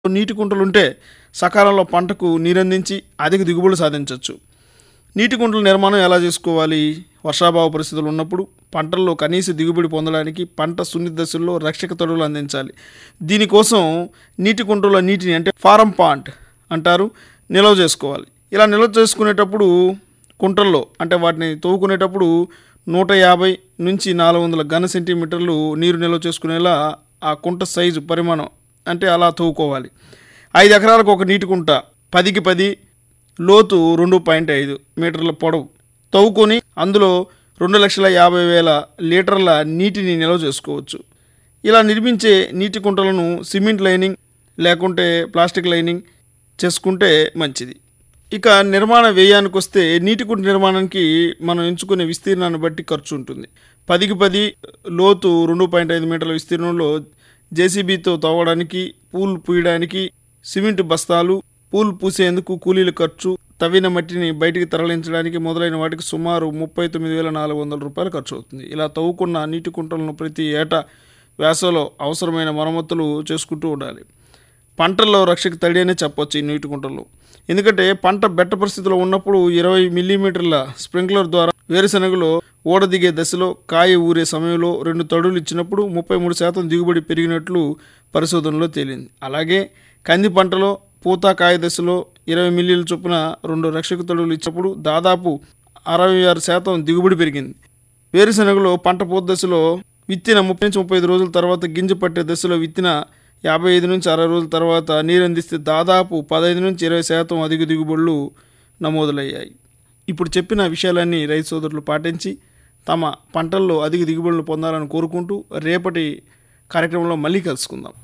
నీటి కుంటలుంటే సకాలంలో పంటకు నీరందించి అధిక దిగుబడులు సాధించవచ్చు నీటి కుంటల నిర్మాణం ఎలా చేసుకోవాలి వర్షాభావ పరిస్థితులు ఉన్నప్పుడు పంటల్లో కనీస దిగుబడి పొందడానికి పంట సున్నిత దశల్లో రక్షక తొడుగులు అందించాలి దీనికోసం నీటి కుంటల నీటిని అంటే ఫారం పాంట్ అంటారు నిల్వ చేసుకోవాలి ఇలా నిల్వ చేసుకునేటప్పుడు కుంటల్లో అంటే వాటిని తవ్వుకునేటప్పుడు నూట యాభై నుంచి నాలుగు వందల ఘన సెంటీమీటర్లు నీరు నిల్వ చేసుకునేలా ఆ కుంట సైజు పరిమాణం అంటే అలా తవ్వుకోవాలి ఐదు ఎకరాలకు ఒక నీటి కుంట పదికి పది లోతు రెండు పాయింట్ ఐదు మీటర్ల పొడవు తవ్వుకొని అందులో రెండు లక్షల యాభై వేల లీటర్ల నీటిని నిల్వ చేసుకోవచ్చు ఇలా నిర్మించే నీటి కుంటలను సిమెంట్ లైనింగ్ లేకుంటే ప్లాస్టిక్ లైనింగ్ చేసుకుంటే మంచిది ఇక నిర్మాణ వ్యయానికి వస్తే నీటి కుంట నిర్మాణానికి మనం ఎంచుకునే విస్తీర్ణాన్ని బట్టి ఖర్చు ఉంటుంది పదికి పది లోతు రెండు పాయింట్ ఐదు మీటర్ల విస్తీర్ణంలో జేసీబీతో తవ్వడానికి పూల్ పూయడానికి సిమెంట్ బస్తాలు పూల్ పూసేందుకు కూలీల ఖర్చు తవ్విన మట్టిని బయటికి తరలించడానికి మొదలైన వాటికి సుమారు ముప్పై తొమ్మిది వేల నాలుగు వందల రూపాయలు ఖర్చు అవుతుంది ఇలా తవ్వుకున్న నీటి కుంటలను ప్రతి ఏటా వేసవిలో అవసరమైన మరమ్మతులు చేసుకుంటూ ఉండాలి పంటల్లో రక్షక తడి అనే చెప్పొచ్చు ఈ నీటి కుంటలు ఎందుకంటే పంట బెట్ట పరిస్థితిలో ఉన్నప్పుడు ఇరవై మిల్లీమీటర్ల స్ప్రింక్లర్ ద్వారా వేరుశనగలో ఓడ దిగే దశలో కాయ ఊరే సమయంలో రెండు తడులు ఇచ్చినప్పుడు ముప్పై మూడు శాతం దిగుబడి పెరిగినట్లు పరిశోధనలో తేలింది అలాగే కంది పంటలో పూత కాయ దశలో ఇరవై మిల్లీల చొప్పున రెండు రక్షక తడులు ఇచ్చినప్పుడు దాదాపు అరవై ఆరు శాతం దిగుబడి పెరిగింది వేరుశనగలో పంట పూత దశలో విత్తిన ముప్పై నుంచి ముప్పై ఐదు రోజుల తర్వాత గింజ పట్టే దశలో విత్తిన యాభై ఐదు నుంచి అరవై రోజుల తర్వాత నీరు అందిస్తే దాదాపు పదహైదు నుంచి ఇరవై శాతం అధిక దిగుబడులు నమోదులయ్యాయి ఇప్పుడు చెప్పిన విషయాలన్నీ రైతు సోదరులు పాటించి తమ పంటల్లో అధిక దిగుబడులు పొందాలని కోరుకుంటూ రేపటి కార్యక్రమంలో మళ్ళీ కలుసుకుందాం